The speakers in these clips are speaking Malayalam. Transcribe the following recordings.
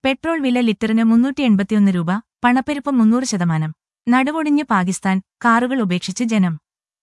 പെട്രോൾ വില ലിറ്ററിന് മുന്നൂറ്റി എൺപത്തിയൊന്ന് രൂപ പണപ്പെരുപ്പ് മുന്നൂറ് ശതമാനം നടുവൊടിഞ്ഞ് പാകിസ്ഥാൻ കാറുകൾ ഉപേക്ഷിച്ച് ജനം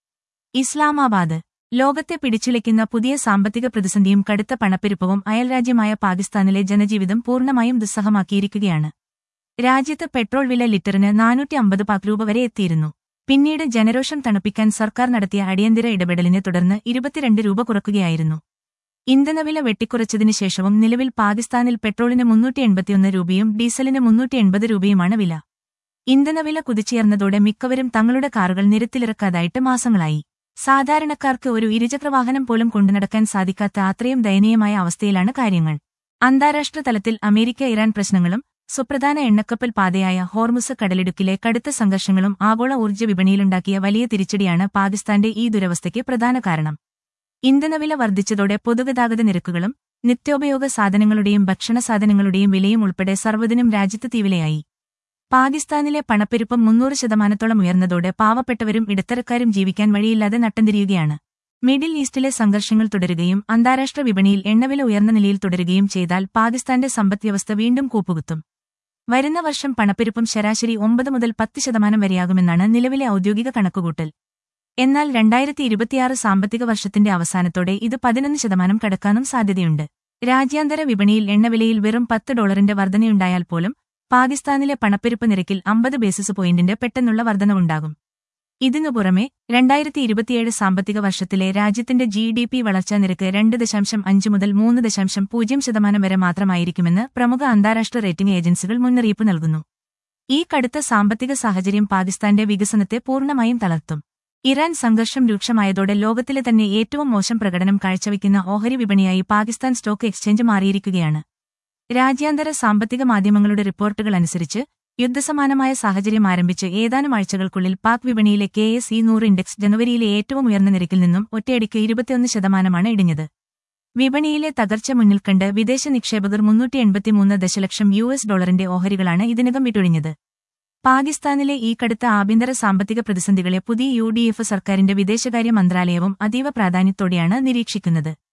ഇസ്ലാമാബാദ് ലോകത്തെ പിടിച്ചുലയ്ക്കുന്ന പുതിയ സാമ്പത്തിക പ്രതിസന്ധിയും കടുത്ത പണപ്പെരുപ്പവും അയൽരാജ്യമായ പാകിസ്ഥാനിലെ ജനജീവിതം പൂർണ്ണമായും ദുസ്സഹമാക്കിയിരിക്കുകയാണ് രാജ്യത്ത് പെട്രോൾ വില ലിറ്ററിന് നാനൂറ്റി അമ്പത് പാക് രൂപ വരെ എത്തിയിരുന്നു പിന്നീട് ജനരോഷം തണുപ്പിക്കാൻ സർക്കാർ നടത്തിയ അടിയന്തര ഇടപെടലിനെ തുടർന്ന് ഇരുപത്തിരണ്ട് രൂപ കുറക്കുകയായിരുന്നു ഇന്ധനവില വെട്ടിക്കുറച്ചതിനു ശേഷവും നിലവിൽ പാകിസ്ഥാനിൽ പെട്രോളിന് മുന്നൂറ്റി എൺപത്തിയൊന്ന് രൂപയും ഡീസലിന് മുന്നൂറ്റി എൺപത് രൂപയുമാണ് വില ഇന്ധനവില കുതിച്ചുയർന്നതോടെ മിക്കവരും തങ്ങളുടെ കാറുകൾ നിരത്തിലിറക്കാതായിട്ട് മാസങ്ങളായി സാധാരണക്കാർക്ക് ഒരു ഇരുചക്രവാഹനം പോലും കൊണ്ടുനടക്കാൻ സാധിക്കാത്ത അത്രയും ദയനീയമായ അവസ്ഥയിലാണ് കാര്യങ്ങൾ അന്താരാഷ്ട്ര തലത്തിൽ അമേരിക്ക ഇറാൻ പ്രശ്നങ്ങളും സുപ്രധാന എണ്ണക്കപ്പൽ പാതയായ ഹോർമുസ് കടലിടുക്കിലെ കടുത്ത സംഘർഷങ്ങളും ആഗോള ഊർജ്ജ വിപണിയിലുണ്ടാക്കിയ വലിയ തിരിച്ചടിയാണ് പാകിസ്ഥാന്റെ ഈ ദുരവസ്ഥയ്ക്ക് പ്രധാന കാരണം ഇന്ധനവില വർദ്ധിച്ചതോടെ പൊതുഗതാഗത നിരക്കുകളും നിത്യോപയോഗ സാധനങ്ങളുടെയും ഭക്ഷണ സാധനങ്ങളുടെയും വിലയും ഉൾപ്പെടെ സർവ്വതിനും രാജ്യത്ത് തീവിലയായി പാകിസ്ഥാനിലെ പണപ്പെരുപ്പം മുന്നൂറ് ശതമാനത്തോളം ഉയർന്നതോടെ പാവപ്പെട്ടവരും ഇടത്തരക്കാരും ജീവിക്കാൻ വഴിയില്ലാതെ നട്ടംതിരിയുകയാണ് മിഡിൽ ഈസ്റ്റിലെ സംഘർഷങ്ങൾ തുടരുകയും അന്താരാഷ്ട്ര വിപണിയിൽ എണ്ണവില ഉയർന്ന നിലയിൽ തുടരുകയും ചെയ്താൽ പാകിസ്ഥാന്റെ സമ്പദ്വ്യവസ്ഥ വീണ്ടും കൂപ്പുകുത്തും വരുന്ന വർഷം പണപ്പെരുപ്പം ശരാശരി ഒമ്പത് മുതൽ പത്ത് ശതമാനം വരെയാകുമെന്നാണ് നിലവിലെ ഔദ്യോഗിക കണക്കുകൂട്ടൽ എന്നാൽ രണ്ടായിരത്തി ഇരുപത്തിയാറ് സാമ്പത്തിക വർഷത്തിന്റെ അവസാനത്തോടെ ഇത് പതിനൊന്ന് ശതമാനം കടക്കാനും സാധ്യതയുണ്ട് രാജ്യാന്തര വിപണിയിൽ എണ്ണവിലയിൽ വെറും പത്ത് ഡോളറിന്റെ വർധനയുണ്ടായാൽ പോലും പാകിസ്ഥാനിലെ പണപ്പെരുപ്പ് നിരക്കിൽ അമ്പത് ബേസിസ് പോയിന്റിന്റെ പെട്ടെന്നുള്ള വർധനവുണ്ടാകും ഇതിനു പുറമെ രണ്ടായിരത്തി ഇരുപത്തിയേഴ് സാമ്പത്തിക വർഷത്തിലെ രാജ്യത്തിന്റെ ജി ഡി പി വളർച്ചാ നിരക്ക് രണ്ട് ദശാംശം അഞ്ച് മുതൽ മൂന്ന് ദശാംശം പൂജ്യം ശതമാനം വരെ മാത്രമായിരിക്കുമെന്ന് പ്രമുഖ അന്താരാഷ്ട്ര റേറ്റിംഗ് ഏജൻസികൾ മുന്നറിയിപ്പ് നൽകുന്നു ഈ കടുത്ത സാമ്പത്തിക സാഹചര്യം പാകിസ്ഥാന്റെ വികസനത്തെ പൂർണ്ണമായും തളർത്തും ഇറാൻ സംഘർഷം രൂക്ഷമായതോടെ ലോകത്തിലെ തന്നെ ഏറ്റവും മോശം പ്രകടനം കാഴ്ചവെക്കുന്ന ഓഹരി വിപണിയായി പാകിസ്ഥാൻ സ്റ്റോക്ക് എക്സ്ചേഞ്ച് മാറിയിരിക്കുകയാണ് രാജ്യാന്തര സാമ്പത്തിക മാധ്യമങ്ങളുടെ റിപ്പോർട്ടുകൾ അനുസരിച്ച് യുദ്ധസമാനമായ സാഹചര്യം ആരംഭിച്ച് ഏതാനും ആഴ്ചകൾക്കുള്ളിൽ പാക് വിപണിയിലെ കെ എസ് ഇ നൂറ് ഇൻഡെക്സ് ജനുവരിയിലെ ഏറ്റവും ഉയർന്ന നിരക്കിൽ നിന്നും ഒറ്റയടിക്ക് ഇരുപത്തിയൊന്ന് ശതമാനമാണ് ഇടിഞ്ഞത് വിപണിയിലെ തകർച്ച മുന്നിൽ കണ്ട് വിദേശ നിക്ഷേപകർ മുന്നൂറ്റി എൺപത്തിമൂന്ന് ദശലക്ഷം യു എസ് ഡോളറിന്റെ ഓഹരികളാണ് ഇതിനകം വിട്ടൊഴിഞ്ഞത് പാകിസ്ഥാനിലെ ഈ കടുത്ത ആഭ്യന്തര സാമ്പത്തിക പ്രതിസന്ധികളെ പുതിയ യു ഡി എഫ് സർക്കാരിന്റെ വിദേശകാര്യ മന്ത്രാലയവും അതീവ പ്രാധാന്യത്തോടെയാണ് നിരീക്ഷിക്കുന്നത്